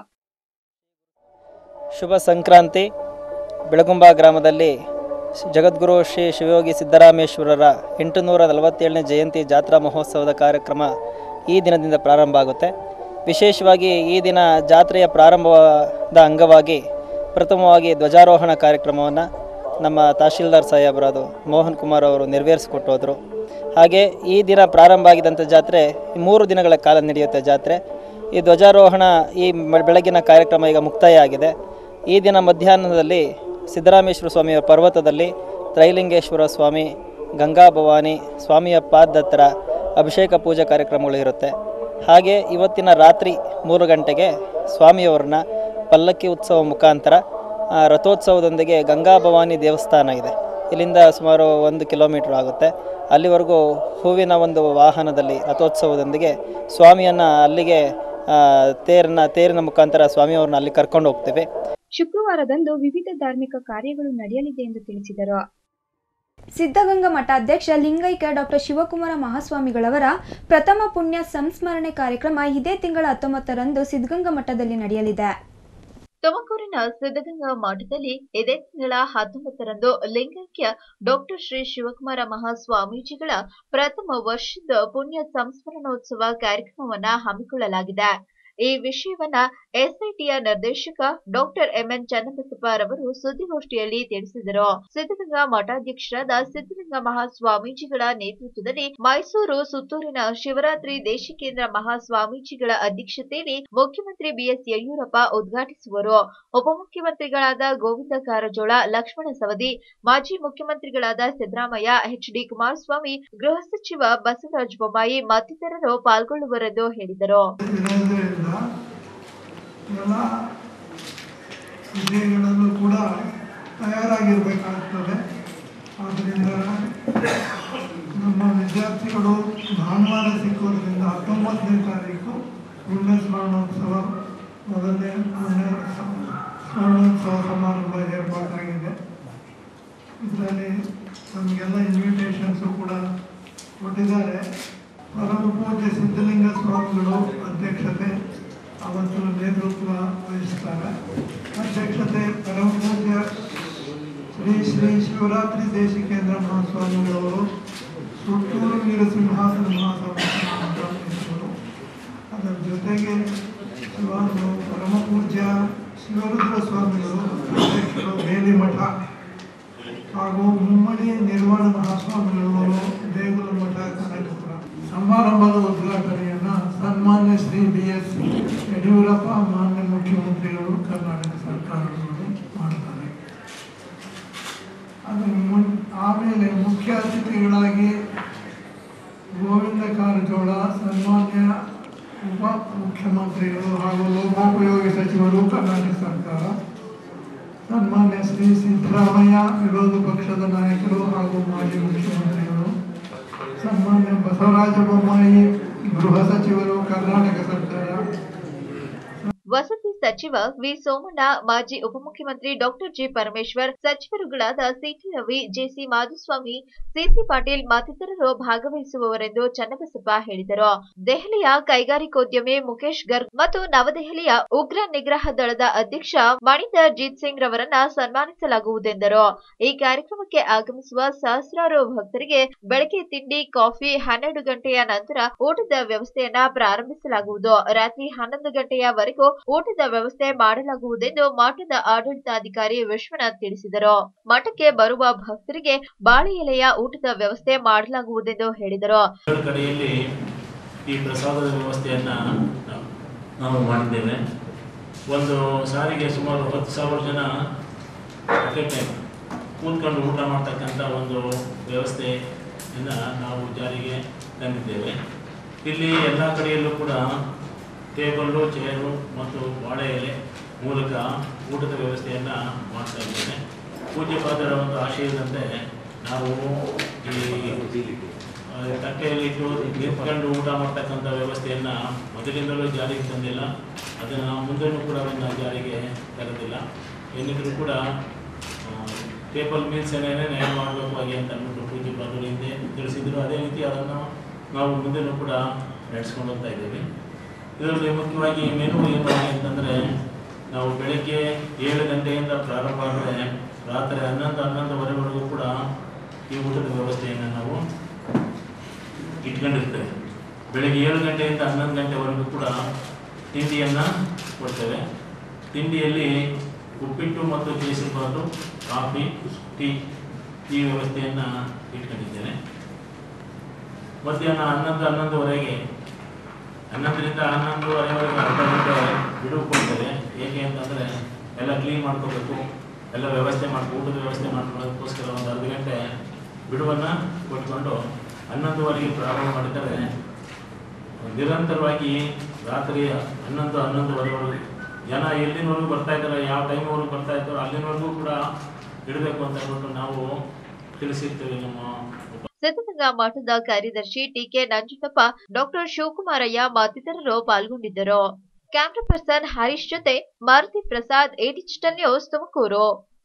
ಶುಭ ಸಂಕ್ರಾಂತಿ ಬೆಳಗುಂಬ ಗ್ರಾಮದಲ್ಲಿ ಶ್ರೀ ಜಗದ್ಗುರು ಶ್ರೀ ಶಿವಯೋಗಿ ಸಿದ್ದರಾಮೇಶ್ವರರ ಎಂಟುನೂರ ನಲವತ್ತೇಳನೇ ಜಯಂತಿ ಜಾತ್ರಾ ಮಹೋತ್ಸವದ ಕಾರ್ಯಕ್ರಮ ಈ ದಿನದಿಂದ ಪ್ರಾರಂಭ ಆಗುತ್ತೆ ವಿಶೇಷವಾಗಿ ಈ ದಿನ ಜಾತ್ರೆಯ ಪ್ರಾರಂಭದ ಅಂಗವಾಗಿ ಪ್ರಥಮವಾಗಿ ಧ್ವಜಾರೋಹಣ ಕಾರ್ಯಕ್ರಮವನ್ನು ನಮ್ಮ ತಹಶೀಲ್ದಾರ್ ಸಾಹೇಬರಾದ ಮೋಹನ್ ಕುಮಾರ್ ಅವರು ನೆರವೇರಿಸಿಕೊಟ್ಟು ಹೋದರು ಹಾಗೆ ಈ ದಿನ ಪ್ರಾರಂಭ ಆಗಿದ್ದಂಥ ಜಾತ್ರೆ ಮೂರು ದಿನಗಳ ಕಾಲ ನಡೆಯುತ್ತೆ ಜಾತ್ರೆ ಈ ಧ್ವಜಾರೋಹಣ ಈ ಮ- ಬೆಳಗಿನ ಕಾರ್ಯಕ್ರಮ ಈಗ ಮುಕ್ತಾಯ ಆಗಿದೆ ಈ ದಿನ ಮಧ್ಯಾಹ್ನದಲ್ಲಿ ಸಿದ್ದರಾಮೇಶ್ವರ ಸ್ವಾಮಿಯ ಪರ್ವತದಲ್ಲಿ ತ್ರೈಲಿಂಗೇಶ್ವರ ಸ್ವಾಮಿ ಗಂಗಾ ಭವಾನಿ ಸ್ವಾಮಿಯ ಪಾದತ್ರ ಅಭಿಷೇಕ ಪೂಜಾ ಕಾರ್ಯಕ್ರಮಗಳು ಇರುತ್ತೆ ಹಾಗೆ ಇವತ್ತಿನ ರಾತ್ರಿ ಮೂರು ಗಂಟೆಗೆ ಸ್ವಾಮಿಯವರನ್ನ ಪಲ್ಲಕ್ಕಿ ಉತ್ಸವ ಮುಖಾಂತರ ಆ, ರಥೋತ್ಸವದೊಂದಿಗೆ ಗಂಗಾ ಭವಾನಿ ದೇವಸ್ಥಾನ ಇದೆ ಇಲ್ಲಿಂದ ಸುಮಾರು ಒಂದು ಕಿಲೋಮೀಟರ್ ಆಗುತ್ತೆ ಅಲ್ಲಿವರೆಗೂ ಹೂವಿನ ಒಂದು ವಾಹನದಲ್ಲಿ ರಥೋತ್ಸವದೊಂದಿಗೆ ಸ್ವಾಮಿಯನ್ನು ಅಲ್ಲಿಗೆ ಆ, ತೇರನ್ನ ತೇರಿನ ಮುಖಾಂತರ ಸ್ವಾಮಿಯವ್ರನ್ನ ಅಲ್ಲಿ ಕರ್ಕೊಂಡು ಹೋಗ್ತೀವಿ ಶುಕ್ರವಾರದಂದು ವಿವಿಧ ಧಾರ್ಮಿಕ ಕಾರ್ಯಗಳು ನಡೆಯಲಿದೆ ಎಂದು ತಿಳಿಸಿದರು ಸಿದ್ಧಗಂಗಾ ಮಠಾಧ್ಯಕ್ಷ ಲಿಂಗೈಕ್ಯ ಡಾಕ್ಟರ್ ಶಿವಕುಮಾರ ಮಹಾಸ್ವಾಮಿಗಳವರ ಪ್ರಥಮ ಪುಣ್ಯ ಸಂಸ್ಮರಣೆ ಕಾರ್ಯಕ್ರಮ ಇದೇ ತಿಂಗಳ ಹತ್ತೊಂಬತ್ತರಂದು ಸಿದ್ಧಗಂಗಾ ಮಠದಲ್ಲಿ ನಡೆಯಲಿದೆ ತುಮಕೂರಿನ ಸಿದ್ಧಗಂಗಾ ಮಠದಲ್ಲಿ ಇದೇ ತಿಂಗಳ ಹತ್ತೊಂಬತ್ತರಂದು ಲಿಂಗೈಕ್ಯ ಡಾಕ್ಟರ್ ಶ್ರೀ ಶಿವಕುಮಾರ ಮಹಾಸ್ವಾಮೀಜಿಗಳ ಪ್ರಥಮ ವರ್ಷದ ಪುಣ್ಯ ಸಂಸ್ಮರಣೋತ್ಸವ ಕಾರ್ಯಕ್ರಮವನ್ನ ಹಮ್ಮಿಕೊಳ್ಳಲಾಗಿದೆ ಈ ವಿಷಯವನ್ನ ಎಸ್ಐಟಿಯ ನಿರ್ದೇಶಕ ಡಾಕ್ಟರ್ ಎಂಎನ್ ಚನ್ನಬಸಪ್ಪ ರವರು ಸುದ್ದಿಗೋಷ್ಠಿಯಲ್ಲಿ ತಿಳಿಸಿದರು ಸಿದ್ಧಗಂಗಾ ಮಠಾಧ್ಯಕ್ಷರಾದ ಸಿದ್ಧಗಂಗಾ ಮಹಾಸ್ವಾಮೀಜಿಗಳ ನೇತೃತ್ವದಲ್ಲಿ ಮೈಸೂರು ಸುತ್ತೂರಿನ ಶಿವರಾತ್ರಿ ದೇಶಿಕೇಂದ್ರ ಮಹಾಸ್ವಾಮೀಜಿಗಳ ಅಧ್ಯಕ್ಷತೆಯಲ್ಲಿ ಮುಖ್ಯಮಂತ್ರಿ ಬಿಎಸ್ ಯಡಿಯೂರಪ್ಪ ಉದ್ಘಾಟಿಸುವರು ಉಪಮುಖ್ಯಮಂತ್ರಿಗಳಾದ ಗೋವಿಂದ ಕಾರಜೋಳ ಲಕ್ಷ್ಮಣ ಸವದಿ ಮಾಜಿ ಮುಖ್ಯಮಂತ್ರಿಗಳಾದ ಸಿದ್ದರಾಮಯ್ಯ ಎಚ್ಡಿ ಕುಮಾರಸ್ವಾಮಿ ಗೃಹ ಸಚಿವ ಬಸವರಾಜ ಬೊಮ್ಮಾಯಿ ಮತ್ತಿತರರು ಪಾಲ್ಗೊಳ್ಳುವರೆಂದು ಹೇಳಿದರು ಇರೋದ್ರಿಂದ ಎಲ್ಲ ವಿಷಯಗಳಲ್ಲೂ ಕೂಡ ತಯಾರಾಗಿರಬೇಕಾಗ್ತದೆ ಆದ್ದರಿಂದ ನಮ್ಮ ವಿದ್ಯಾರ್ಥಿಗಳು ಭಾನುವಾರ ಸಿಕ್ಕೋದ್ರಿಂದ ಹತ್ತೊಂಬತ್ತನೇ ತಾರೀಕು ಪುಣ್ಯ ಸ್ಮರಣೋತ್ಸವ ಮೊದಲನೇ ಪುಣ್ಯ ಸ್ಮರಣೋತ್ಸವ ಸಮಾರಂಭ ಏರ್ಪಾಟಾಗಿದೆ ಇದರಲ್ಲಿ ನಮಗೆಲ್ಲ ಇನ್ವಿಟೇಷನ್ಸು ಕೂಡ ಕೊಟ್ಟಿದ್ದಾರೆ ಪರಮ ಪೂಜ್ಯ ಸಿದ್ಧಲಿಂಗ ಸ್ವಾಮಿಗಳು ಅಧ್ಯಕ್ಷತೆ ಅವತ್ತು ನೇತೃತ್ವ ವಹಿಸ್ತಾರೆ ಅಧ್ಯಕ್ಷತೆ ಪರಮ ಪೂಜ್ಯ ಶ್ರೀ ಶ್ರೀ ಶಿವರಾತ್ರಿ ದೇಶಿಕೇಂದ್ರ ಮಹಾಸ್ವಾಮಿಗಳವರು ಸುತ್ತೂರು ವೀರ ಸಿಂಹಾಸನ ಮಹಾಸ್ವಾಮಿಗಳು ಅದರ ಜೊತೆಗೆ ಶಿವಾನು ಪರಮ ಪೂಜ್ಯ ಶಿವರುದ್ರ ಸ್ವಾಮಿಗಳು ಅಧ್ಯಕ್ಷರು ಬೇಲಿ ಮಠ ಹಾಗೂ ಮುಮ್ಮಡಿ ನಿರ್ವಾಣ ಮಹಾಸ್ವಾಮಿಗಳವರು ದೇಗುಲ ಮಠ ಕನಕಪುರ ಸಮಾರಂಭದ ಉದ್ಘಾಟನೆಯನ್ನು ಸನ್ಮಾನ್ಯ ಶ್ರೀ ಬಿ ಎಸ್ ಯಡಿಯೂರಪ್ಪ ಮಾನ್ಯ ಮುಖ್ಯಮಂತ್ರಿಗಳು ಕರ್ನಾಟಕ ಸರ್ಕಾರದವರು ಮಾಡ್ತಾರೆ ಅದರ ಮುನ್ ಆಮೇಲೆ ಮುಖ್ಯ ಅತಿಥಿಗಳಾಗಿ ಗೋವಿಂದ ಕಾರಜೋಳ ಸನ್ಮಾನ್ಯ ಉಪ ಮುಖ್ಯಮಂತ್ರಿಗಳು ಹಾಗೂ ಲೋಕೋಪಯೋಗಿ ಸಚಿವರು ಕರ್ನಾಟಕ ಸರ್ಕಾರ ಸನ್ಮಾನ್ಯ ಶ್ರೀ ಸಿದ್ದರಾಮಯ್ಯ ವಿರೋಧ ಪಕ್ಷದ ನಾಯಕರು ಹಾಗೂ ಮಾಜಿ ಮುಖ್ಯಮಂತ್ರಿಗಳು ಸನ್ಮಾನ್ಯ ಬಸವರಾಜ ಬೊಮ್ಮಾಯಿ ಗೃಹ ಸಚಿವರು ಕರ್ನಾಟಕ ಸರ್ಕಾರ ವಸತಿ ಸಚಿವ ವಿ ಸೋಮಣ್ಣ ಮಾಜಿ ಉಪಮುಖ್ಯಮಂತ್ರಿ ಡಾಕ್ಟರ್ ಜಿ ಪರಮೇಶ್ವರ್ ಸಚಿವರುಗಳಾದ CT Ravi JC Madhuswamy CC Patil ಮತ್ತಿತರರು ಭಾಗವಹಿಸುವವರೆಂದು ಚನ್ನಬಸಪ್ಪ ಹೇಳಿದರು ದೆಹಲಿಯ ಕೈಗಾರಿಕೋದ್ಯಮಿ ಮುಖೇಶ್ ಗರ್ಗ್ ಮತ್ತು ನವದೆಹಲಿಯ ಉಗ್ರ ನಿಗ್ರಹ ದಳದ ಅಧ್ಯಕ್ಷ ಮಣಿಂದರ್ ಜೀತ್ ಸಿಂಗ್ ರವರನ್ನ ಸನ್ಮಾನಿಸಲಾಗುವುದೆಂದರು ಈ ಕಾರ್ಯಕ್ರಮಕ್ಕೆ ಆಗಮಿಸುವ ಸಹಸ್ರಾರು ಭಕ್ತರಿಗೆ ಬೆಳಗ್ಗೆ ತಿಂಡಿ ಕಾಫಿ ಹನ್ನೆರಡು ಗಂಟೆಯ ನಂತರ ಊಟದ ವ್ಯವಸ್ಥೆಯನ್ನ ಪ್ರಾರಂಭಿಸಲಾಗುವುದು ರಾತ್ರಿ ಹನ್ನೊಂದು ಗಂಟೆಯವರೆಗೂ ಊಟದ ವ್ಯವಸ್ಥೆ ಮಾಡಲಾಗುವುದೆಂದು ಮಠದ ಆಡಳಿತಾಧಿಕಾರಿ ವಿಶ್ವನಾಥ್ ತಿಳಿಸಿದರು ಮಠಕ್ಕೆ ಬರುವ ಭಕ್ತರಿಗೆ ಬಾಳೆ ಎಲೆಯ ಊಟದ ವ್ಯವಸ್ಥೆ ಮಾಡಲಾಗುವುದೆಂದು ಹೇಳಿದರು ಎರಡು ಕಡೆಯಲ್ಲಿ ಈ ಪ್ರಸಾದದ ವ್ಯವಸ್ಥೆಯನ್ನು ನಾವು ಮಾಡಿದ್ದೇವೆ ಒಂದು ಸಾರಿಗೆ ಸುಮಾರು ಹತ್ತು ಸಾವಿರ ಜನ ಅಟ್ ಎ ಟೈಮ್ ಕೂತ್ಕೊಂಡು ಊಟ ಮಾಡ್ತಕ್ಕಂಥ ಒಂದು ವ್ಯವಸ್ಥೆಯನ್ನು ನಾವು ಜಾರಿಗೆ ತಂದಿದ್ದೇವೆ ಇಲ್ಲಿ ಎಲ್ಲ ಕಡೆಯಲ್ಲೂ ಕೂಡ ಟೇಬಲ್ಲು ಚೇರು ಮತ್ತು ಬಾಳೆ ಎಲೆ ಮೂಲಕ ಊಟದ ವ್ಯವಸ್ಥೆಯನ್ನು ಮಾಡ್ತಾ ಇದ್ದೇವೆ ಪೂಜ್ಯಪಾದರ ಒಂದು ಆಶಯದಂತೆ ನಾವು ಈ ಆ, ತಟ್ಟೆಯಲ್ಲಿ ಇಟ್ಟು ನಿಂತ್ಕೊಂಡು ಊಟ ಮಾಡ್ತಕ್ಕಂಥ ವ್ಯವಸ್ಥೆಯನ್ನು ಮೊದಲಿಂದಲೂ ಜಾರಿಗೆ ತಂದಿಲ್ಲ ಅದನ್ನು ಮುಂದೆನೂ ಕೂಡ ಅದನ್ನು ಜಾರಿಗೆ ತರೋದಿಲ್ಲ ಏನಿದ್ರು ಕೂಡ ಟೇಬಲ್ ಮೀಲ್ಸ್ ಏನೇನೇ ನ್ಯಾಯ ಮಾಡಬೇಕು ಹಾಗೆ ಅಂತ ಅಂದ್ಬಿಟ್ಟು ಪೂಜೆ ಪಾದರು ಹಿಂದೆ ತಿಳಿಸಿದ್ರು ಅದೇ ರೀತಿ ಅದನ್ನು ನಾವು ಮುಂದೆನೂ ಕೂಡ ನಡೆಸ್ಕೊಂಡು ಹೋಗ್ತಾ ಇದ್ದೀವಿ ಇದರಲ್ಲಿ ಮುಖ್ಯವಾಗಿ ಮೆನು ಏನು ಅಂತಂದರೆ ನಾವು ಬೆಳಗ್ಗೆ ಏಳು ಗಂಟೆಯಿಂದ ಪ್ರಾರಂಭ ಆದರೆ ರಾತ್ರಿ ಹನ್ನೊಂದು ಹನ್ನೊಂದುವರೆವರೆಗೂ ಕೂಡ ಈ ಊಟದ ವ್ಯವಸ್ಥೆಯನ್ನು ನಾವು ಇಟ್ಕೊಂಡಿರ್ತೇವೆ ಬೆಳಗ್ಗೆ ಏಳು ಗಂಟೆಯಿಂದ ಹನ್ನೊಂದು ಗಂಟೆವರೆಗೂ ಕೂಡ ತಿಂಡಿಯನ್ನು ಕೊಡ್ತೇವೆ ತಿಂಡಿಯಲ್ಲಿ ಉಪ್ಪಿಟ್ಟು ಮತ್ತು ಕೇಸರಿಬಾತು ಕಾಫಿ ಟೀ ಈ ವ್ಯವಸ್ಥೆಯನ್ನು ಇಟ್ಕೊಂಡಿದ್ದೇನೆ ಮಧ್ಯಾಹ್ನ ಹನ್ನೊಂದು ಹನ್ನೊಂದುವರೆಗೆ ಹನ್ನೊಂದರಿಂದ ಹನ್ನೊಂದುವರೆವರೆಗೆ ಅರ್ಧ ಗಂಟೆ ಬಿಡುವು ಕೊಡ್ತೇವೆ ಏಕೆ ಅಂತಂದರೆ ಎಲ್ಲ ಕ್ಲೀನ್ ಮಾಡ್ಕೋಬೇಕು ಎಲ್ಲ ವ್ಯವಸ್ಥೆ ಮಾಡ್ಕೊ ಊಟದ ವ್ಯವಸ್ಥೆ ಮಾಡ್ಕೊಳ್ಳೋದಕ್ಕೋಸ್ಕರ ಒಂದು ಅರ್ಧ ಗಂಟೆ ಬಿಡುವನ್ನು ಕೊಟ್ಕೊಂಡು ಹನ್ನೊಂದುವರೆಗೆ ಪ್ರಾರಂಭ ಮಾಡಿದರೆ ನಿರಂತರವಾಗಿ ರಾತ್ರಿ ಹನ್ನೊಂದು ಹನ್ನೊಂದುವರೆವರೆಗೆ ಜನ ಎಲ್ಲಿನವರೆಗೂ ಬರ್ತಾ ಇದ್ದಾರೆ ಯಾವ ಟೈಮ್ವರೆಗೂ ಬರ್ತಾ ಇದ್ದಾರೋ ಅಲ್ಲಿನವರೆಗೂ ಕೂಡ ಇಡಬೇಕು ಅಂತ ಹೇಳ್ಬಿಟ್ಟು ನಾವು ತಿಳಿಸಿರ್ತೀವಿ ನಮ್ಮ ಉಪ ಸಿದ್ಧಗಂಗಾ ಮಠದ ಕಾರ್ಯದರ್ಶಿ ಟಿಕೆ ನಂಜುಂಡಪ್ಪ ಡಾಕ್ಟರ್ ಶಿವಕುಮಾರಯ್ಯ ಮತ್ತಿತರರು ಪಾಲ್ಗೊಂಡಿದ್ದರು ಕ್ಯಾಮ್ರಾ ಪರ್ಸನ್ ಹರೀಶ್ ಜೊತೆ Maruti Prasad A digital news Tumakuru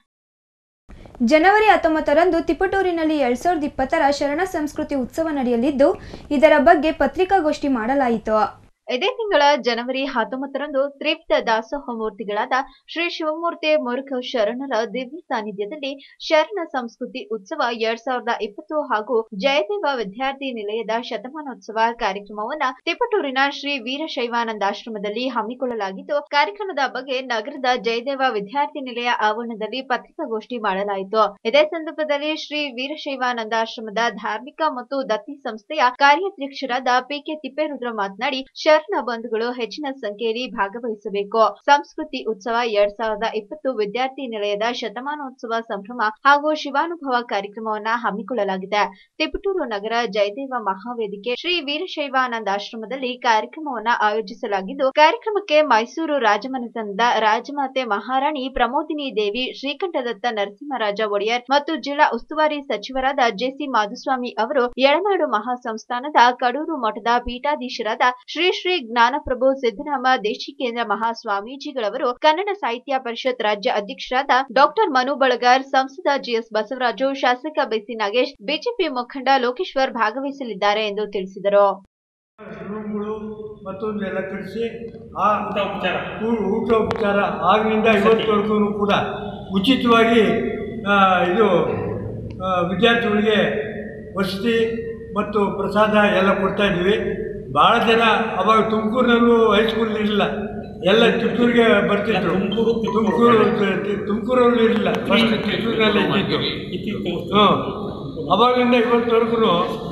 ಜನವರಿ ಹತ್ತೊಂಬತ್ತರಂದು ತಿಪಟೂರಿನಲ್ಲಿ ಎರಡ್ ಸಾವಿರದ ಇಪ್ಪತ್ತರ ಶರಣ ಸಂಸ್ಕೃತಿ ಉತ್ಸವ ನಡೆಯಲಿದ್ದು ಇದರ ಬಗ್ಗೆ ಪತ್ರಿಕಾಗೋಷ್ಠಿ ಮಾಡಲಾಯಿತು ಇದೇ ತಿಂಗಳ ಜನವರಿ ಹತ್ತೊಂಬತ್ತರಂದು ತ್ರಿವಿಧ ದಾಸೋಹ ಮೂರ್ತಿಗಳಾದ ಶ್ರೀ ಶಿವಮೂರ್ತಿ ಮುರುಘ ಶರಣರ ದಿವ್ಯ ಸಾನ್ನಿಧ್ಯದಲ್ಲಿ ಶರಣ ಸಂಸ್ಕೃತಿ ಉತ್ಸವ ಎರಡ್ ಸಾವಿರದ ಇಪ್ಪತ್ತು ಹಾಗೂ ಜಯದೇವ ವಿದ್ಯಾರ್ಥಿ ನಿಲಯದ ಶತಮಾನೋತ್ಸವ ಕಾರ್ಯಕ್ರಮವನ್ನ ತಿಪಟೂರಿನ ಶ್ರೀ ವೀರಶೈವಾನಂದಾಶ್ರಮದಲ್ಲಿ ಹಮ್ಮಿಕೊಳ್ಳಲಾಗಿದ್ದು ಕಾರ್ಯಕ್ರಮದ ಬಗ್ಗೆ ನಗರದ ಜಯದೇವ ವಿದ್ಯಾರ್ಥಿ ನಿಲಯ ಆವರಣದಲ್ಲಿ ಪತ್ರಿಕಾಗೋಷ್ಠಿ ಮಾಡಲಾಯಿತು ಇದೇ ಸಂದರ್ಭದಲ್ಲಿ ಶ್ರೀ ವೀರಶೈವಾನಂದಾಶ್ರಮದ ಧಾರ್ಮಿಕ ಮತ್ತು ದತ್ತಿ ಸಂಸ್ಥೆಯ ಕಾರ್ಯಾಧ್ಯಕ್ಷರಾದ ಪಿಕೆ ತಿಪ್ಪೇರುದ್ರ ಮಾತನಾಡಿ ಶರಣ ಬಂಧುಗಳು ಹೆಚ್ಚಿನ ಸಂಖ್ಯೆಯಲ್ಲಿ ಭಾಗವಹಿಸಬೇಕು ಸಂಸ್ಕೃತಿ ಉತ್ಸವ ಎರಡ್ ಸಾವಿರದ ಇಪ್ಪತ್ತು ವಿದ್ಯಾರ್ಥಿ ನಿಲಯದ ಶತಮಾನೋತ್ಸವ ಸಂಭ್ರಮ ಹಾಗೂ ಶಿವಾನುಭವ ಕಾರ್ಯಕ್ರಮವನ್ನ ಹಮ್ಮಿಕೊಳ್ಳಲಾಗಿದೆ ತಿಪಟೂರು ನಗರ ಜಯದೇವ ಮಹಾವೇದಿಕೆ ಶ್ರೀ ವೀರಶೈವಾನಂದಾಶ್ರಮದಲ್ಲಿ ಕಾರ್ಯಕ್ರಮವನ್ನ ಆಯೋಜಿಸಲಾಗಿದ್ದು ಕಾರ್ಯಕ್ರಮಕ್ಕೆ ಮೈಸೂರು ರಾಜಮನೆತನದ ರಾಜಮಾತೆ ಮಹಾರಾಣಿ ಪ್ರಮೋದಿನಿ ದೇವಿ ಶ್ರೀಕಂಠದತ್ತ ನರಸಿಂಹರಾಜ ಒಡೆಯರ್ ಮತ್ತು ಜಿಲ್ಲಾ ಉಸ್ತುವಾರಿ ಸಚಿವರಾದ ಜೆಸಿ ಮಾಧುಸ್ವಾಮಿ ಅವರು ಯಳನಾಡು ಮಹಾಸಂಸ್ಥಾನದ ಕಡೂರು ಮಠದ ಪೀಠಾಧೀಶರಾದ ಶ್ರೀ ಶ್ರೀ ಜ್ಞಾನಪ್ರಭು ಸಿದ್ದರಾಮ ದೇಶಿಕೇಂದ್ರ ಮಹಾಸ್ವಾಮೀಜಿಗಳವರು ಕನ್ನಡ ಸಾಹಿತ್ಯ ಪರಿಷತ್ ರಾಜ್ಯ ಅಧ್ಯಕ್ಷರಾದ ಡಾಕ್ಟರ್ ಮನು ಬಳಗಾರ್ ಸಂಸದ ಜಿಎಸ್ ಬಸವರಾಜು ಶಾಸಕ ಬಿಸಿ ನಾಗೇಶ್ ಬಿಜೆಪಿ ಮುಖಂಡ ಲೋಕೇಶ್ವರ್ ಭಾಗವಹಿಸಲಿದ್ದಾರೆ ಎಂದು ತಿಳಿಸಿದರು ರೂಮ್ಗಳು ಮತ್ತೊಂದು ಎಲ್ಲ ಕಟ್ಟಿಸಿ ಆ ಊಟ ಉಪಚಾರ ಊಟ ಉಪಚಾರ ಆಗಿನಿಂದ ಇವತ್ತವರೆಗೂ ಕೂಡ ಉಚಿತವಾಗಿ ಆ, ಇದು ಆ, ವಿದ್ಯಾರ್ಥಿಗಳಿಗೆ ವಸತಿ ಮತ್ತು ಪ್ರಸಾದ ಎಲ್ಲ ಕೊಡ್ತಾ ಇದ್ವಿ ಭಾಳ ಜನ ಅವಾಗ ತುಮಕೂರಿನಲ್ಲೂ ಹೈಸ್ಕೂಲ್ ಇರಲಿಲ್ಲ ಎಲ್ಲ ಚಿತ್ತೂರಿಗೆ ಬರ್ತಿದ್ರು ತುಮಕೂರು ತುಮಕೂರಲ್ಲಿ ಇರಲಿಲ್ಲ ಫಸ್ಟ್ ಚಿತ್ತೂರಿನಲ್ಲಿ ಇದ್ದಿದ್ದು ಹ್ಞೂ ಅವಾಗಿಂದ ಇವತ್ತವರೆಗೂ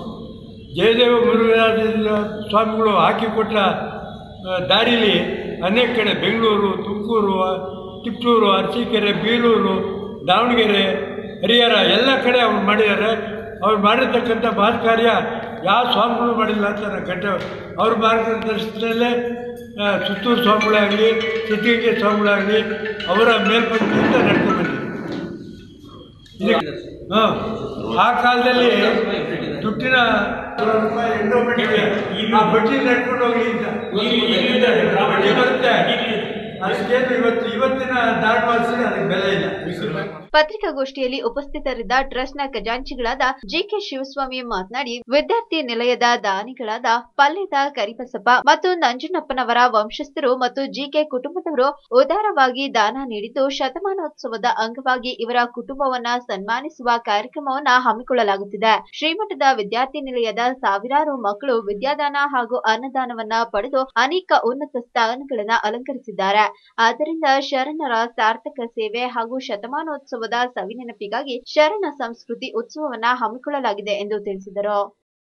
ಜಯದೇವ ಮುರುಘರಾಜ ಸ್ವಾಮಿಗಳು ಹಾಕಿಕೊಟ್ಟ ಆ, ದಾರಿಲಿ ಅನೇಕ ಕಡೆ ಬೆಂಗಳೂರು ತುಮಕೂರು ತಿಪ್ಟೂರು ಅರಸೀಕೆರೆ ಬೀರೂರು ದಾವಣಗೆರೆ ಹರಿಹರ ಎಲ್ಲ ಕಡೆ ಅವ್ರು ಮಾಡಿದ್ದಾರೆ ಅವ್ರು ಮಾಡಿರ್ತಕ್ಕಂಥ ಮಹತ್ ಕಾರ್ಯ ಯಾವ ಸ್ವಾಮಿಗಳು ಮಾಡಿಲ್ಲ ಅಂತ ನಾನು ಗಂಟೆ ಅವ್ರ ಮಾರ್ಗದರ್ಶನದಲ್ಲೇ ಆ, ಸುತ್ತೂರು ಸ್ವಾಮಿಗಳಾಗಲಿ ಸಿದ್ಧಗಂಗೆ ಸ್ವಾಮಿಗಳಾಗಲಿ ಅವರ ಮೇಲ್ಪಂಕ್ತಿಯಿಂದ ನಡ್ಕೊಂಡು ಬಂದಿದೆ ಹಾಂ ಆ ಕಾಲದಲ್ಲಿ ದುಡ್ಡಿನ ರೂಪಾಯಿ ಎಂಡೋಮೆಂಟ್ ಆ ಬಡ್ಡಿ ನಡ್ಕೊಂಡು ಹೋಗಿ ಅಂತ ಆ ಬಡ್ಡಿ ಬರುತ್ತೆ ಅದಕ್ಕೇನು ಇವತ್ತು ಇವತ್ತಿನ ದಾಟವಾಸಿಗೆ ಅದಕ್ಕೆ ಬೆಲೆ ಇಲ್ಲ ಪತ್ರಿಕಾಗೋಷ್ಠಿಯಲ್ಲಿ ಉಪಸ್ಥಿತರಿದ್ದ ಟ್ರಸ್ಟ್ನ ಖಜಾಂಚಿಗಳಾದ ಜಿಕೆ ಶಿವಸ್ವಾಮಿ ಮಾತನಾಡಿ ವಿದ್ಯಾರ್ಥಿ ನಿಲಯದ ದಾನಿಗಳಾದ ಪಲ್ಲೆದ ಕರಿಬಸಪ್ಪ ಮತ್ತು ನಂಜುನಪ್ಪನವರ ವಂಶಸ್ಥರು ಮತ್ತು ಜಿಕೆ ಕುಟುಂಬದವರು ಉದಾರವಾಗಿ ದಾನ ನೀಡಿದ್ದು ಶತಮಾನೋತ್ಸವದ ಅಂಗವಾಗಿ ಇವರ ಕುಟುಂಬವನ್ನ ಸನ್ಮಾನಿಸುವ ಕಾರ್ಯಕ್ರಮವನ್ನ ಹಮ್ಮಿಕೊಳ್ಳಲಾಗುತ್ತಿದೆ ಶ್ರೀಮಠದ ವಿದ್ಯಾರ್ಥಿ ನಿಲಯದ ಸಾವಿರಾರು ಮಕ್ಕಳು ವಿದ್ಯಾದಾನ ಹಾಗೂ ಅನ್ನದಾನವನ್ನ ಪಡೆದು ಅನೇಕ ಉನ್ನತ ಸ್ಥಾನಗಳನ್ನ ಅಲಂಕರಿಸಿದ್ದಾರೆ ಆದ್ದರಿಂದ ಶರಣರ ಸಾರ್ಥಕ ಸೇವೆ ಹಾಗೂ ಶತಮಾನೋತ್ಸವದ ಸವಿನೆನಪಿಗಾಗಿ ಶರಣ ಸಂಸ್ಕೃತಿ ಉತ್ಸವವನ್ನ ಹಮ್ಮಿಕೊಳ್ಳಲಾಗಿದೆ ಎಂದು ತಿಳಿಸಿದರು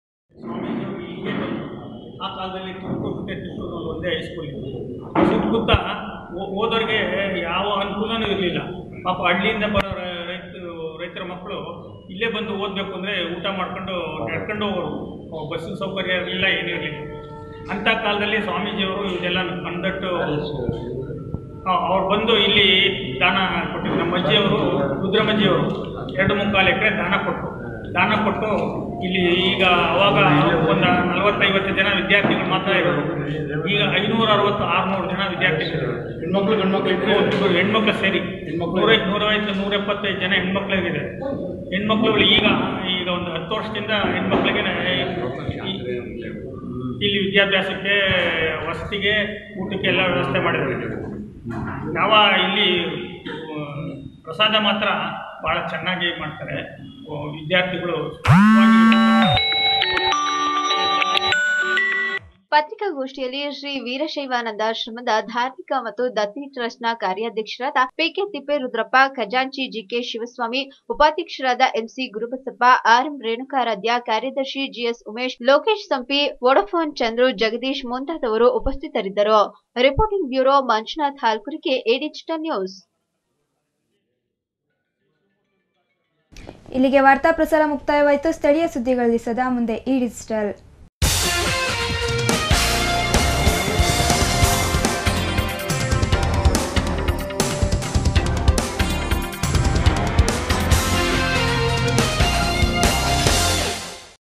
ಆ ಕಾಲದಲ್ಲಿ ತುಮಕೂರು ಮತ್ತೆ ತಿಪ್ಪೂರು ಒಂದೇ ಹೈಸ್ಕೂಲ್ ಇತ್ತು ಸುತ್ತಮುತ್ತ ಓ- ಓದೋರಿಗೆ ಯಾವ ಅನುಕೂಲನೂ ಇರಲಿಲ್ಲ ಪಾಪ ಹಳ್ಳಿಯಿಂದ ಬರೋ ರ- ರೈತ ರೈತರ ಮಕ್ಕಳು ಇಲ್ಲೇ ಬಂದು ಓದಬೇಕು ಅಂದರೆ ಊಟ ಮಾಡ್ಕೊಂಡು ನಡ್ಕೊಂಡು ಹೋಗೋರು ಬಸ್ಸಿನ ಸೌಕರ್ಯ ಇರಲಿಲ್ಲ ಏನೂ ಇರಲಿಲ್ಲ ಅಂಥ ಕಾಲದಲ್ಲಿ ಸ್ವಾಮೀಜಿಯವರು ಇದೆಲ್ಲ ಕಂಡಟ್ಟು ಅವ್ರು ಬಂದು ಇಲ್ಲಿ ದಾನ ಕೊಟ್ಟಿದ್ರು ನಮ್ಮ ಅಜ್ಜಿಯವರು ರುದ್ರಮಜ್ಜಿಯವರು ಎರಡು ಮುಕ್ಕಾಲು ಎಕರೆ ದಾನ ಕೊಟ್ಟರು ದಾನ ಕೊಟ್ಟು ಇಲ್ಲಿ ಈಗ ಅವಾಗ ಒಂದು ನಲವತ್ತೈವತ್ತು ಜನ ವಿದ್ಯಾರ್ಥಿಗಳು ಮಾತ್ರ ಇರೋದು ಈಗ ಐನೂರ ಅರವತ್ತು ಆರುನೂರು ಜನ ವಿದ್ಯಾರ್ಥಿಗಳು ಹೆಣ್ಮಕ್ಳು ಗಂಡ್ಮಕ್ಳು ಹೆಣ್ಮಕ್ಳು ಸೇರಿ ನೂರ ನೂರೈವತ್ತು ನೂರ ಎಪ್ಪತ್ತೈದು ಜನ ಹೆಣ್ಮಕ್ಳಿಗಿದೆ ಹೆಣ್ಮಕ್ಳುಗಳು ಈಗ ಈಗ ಒಂದು ಹತ್ತು ವರ್ಷದಿಂದ ಹೆಣ್ಮಕ್ಳಿಗೆ ಈ- ಇಲ್ಲಿ ವಿದ್ಯಾಭ್ಯಾಸಕ್ಕೆ ವಸತಿಗೆ ಊಟಕ್ಕೆ ಎಲ್ಲ ವ್ಯವಸ್ಥೆ ಮಾಡಿದ್ದಾರೆ ಯಾವ ಇಲ್ಲಿ ಆ, ಪ್ರಸಾದ ಮಾತ್ರ ಭಾಳ ಚೆನ್ನಾಗಿ ಮಾಡ್ತಾರೆ ಆ, ವಿದ್ಯಾರ್ಥಿಗಳು ಪತ್ರಿಕಾಗೋಷ್ಠಿಯಲ್ಲಿ ಶ್ರೀ ವೀರಶೈವಾನಂದಾಶ್ರಮದ ಧಾರ್ಮಿಕ ಮತ್ತು ದತ್ತಿ ಟ್ರಸ್ಟ್ನ ಕಾರ್ಯಾಧ್ಯಕ್ಷರಾದ ಪಿಕೆ ತಿಪ್ಪೇರುದ್ರಪ್ಪ ಖಜಾಂಚಿ ಜಿಕೆ ಶಿವಸ್ವಾಮಿ ಉಪಾಧ್ಯಕ್ಷರಾದ ಎಂಸಿ ಗುರುಬಸಪ್ಪ ಆರ್ಎಂ ರೇಣುಕಾರಾಧ್ಯ ಕಾರ್ಯದರ್ಶಿ ಜಿಎಸ್ ಉಮೇಶ್ ಲೋಕೇಶ್ ಸಂಪಿ ವೋಡಫೋನ್ ಚಂದ್ರು ಜಗದೀಶ್ ಮುಂತಾದವರು ಉಪಸ್ಥಿತರಿದ್ದರು reporting bureau Manjunath Halkurike A digital news ಇಲ್ಲಿಗೆ ವಾರ್ತಾ ಪ್ರಸಾರ ಮುಕ್ತಾಯವಾಯಿತು ಸ್ಥಳೀಯ ಸುದ್ದಿಗಳಲ್ಲಿ ಸದಾ ಮುಂದೆ ಈ ಡಿಜಿಟಲ್